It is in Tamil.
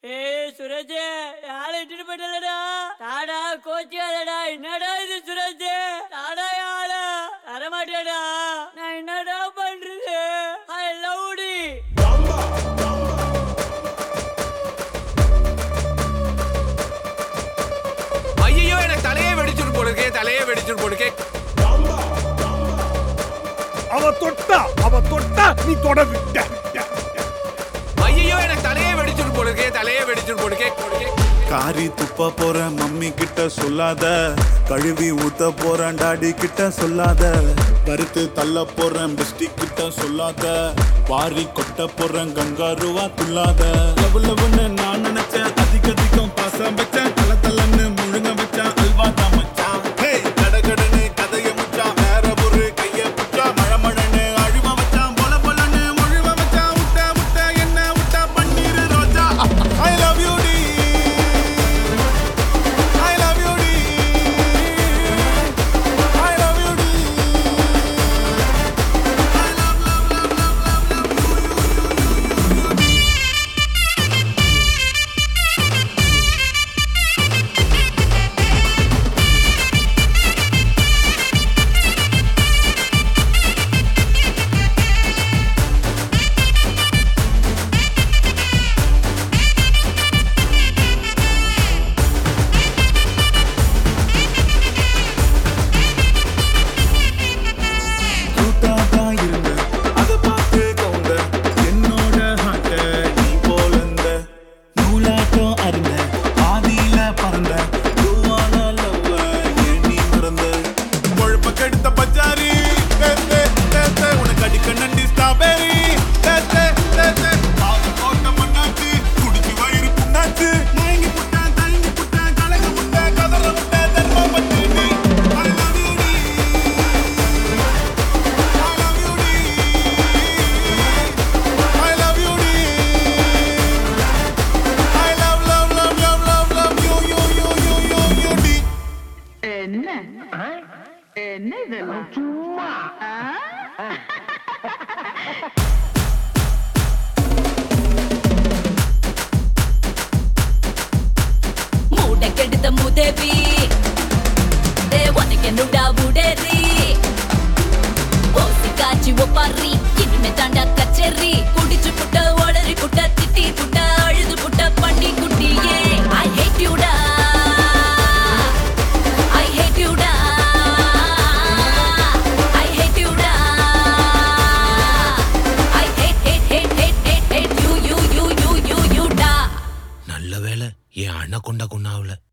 ஏய் சுரஜ் யாரை இட்டுட்டு போயிட்டலடா தாடா கோச்சியாதடா என்னடா இது சுரஜ் தாடா யாரா தரமாட்டேடா நான் என்னடா பண்றது ஐ லவ் டி ஐயோ எனக்கு தலையே வெடிச்சுட்டு போடுக்கே தலையே வெடிச்சுட்டு போடுக்கே அவ தொட்டா அவ தொட்டா நீ தொட விட்ட ஐயோ எனக்கு தலையே வெடிச்சுட்டு போடுக்கே தலையே வெடிச்சுட்டு போடுக்கே காரி துப்ப போற மம்மி கிட்ட சொல்லாத கழுவி ஊத்த போறேன் டாடி கிட்ட சொல்லாத வறுத்து தள்ள போறேன் பெஸ்டி கிட்ட சொல்லாத வாரி கொட்ட போறேன் கங்காருவா துள்ளாத லவ் லவ்னு நான் நினைச்சேன் அதிக அதிகம் பாசம் வச்சேன் தல தலன்னு முழுங்க வச்சேன் அல்வா தான் மச்சான் ஹே கட கடன்னு கதைய முச்சான் வேற ஒரு கைய புச்சா மழை மழன்னு அழுவ வச்சான் பொல பொலன்னு முழுவ வச்சான் முட்டை முட்டை என்ன முட்டை பன்னீர் ரோஜா ஐ லவ் யூ டி I love you, D. I love you, D. I love, love, love, love, love, love you. கூட்டாதா இருந்த, அத பார்த்து கவுந்த. என்னோட heart அ நீ போலந்த. நூலாட்டம் அருந்த, பாதியில பறந்த. உருவான love அ ஏன் நீ மறந்த? கொழுப்ப கெடுத்த பஜாரி தே, தே, தே, தே. உனக்கு அடிக்க நண்டி strawberry. தே, தே, தே, தே. பாகு போட்ட மண்ணாச்சு, குடிச்சு வயிறு புண்ணாச்சு. மயங்கி புட்டேன், தயங்கி புட்டேன், கலங்கி புட்டேன், கதற புட்டேன், தர்மம் பட்டு நீ. I love you, நீ. I love you, D. I love you, D. I love, love, love, love, love, love you, you, you, you, you, you, D. என்ன என்ன இதெல்லாம் சும்மா மூட கெடுத்த முதவி தே உனக்கு என்னடா உடறி ஓசி காய்ச்சி ஒப்பாரி இனிமே தாண்டா கச்சேரி குடிச்சு புட்ட ஒளறி புட்ட திட்டி புட்ட அழுது புட்ட பண்ணி குட்டியே ஐ ஹேட் யூடா ஐ ஹேட் யூடா ஐ ஹேட் யூடா I hate hate hate hate hate hate you you you you you you டா நல்ல வேலை என் அண்ணன் கொண்டா கொண்டாவல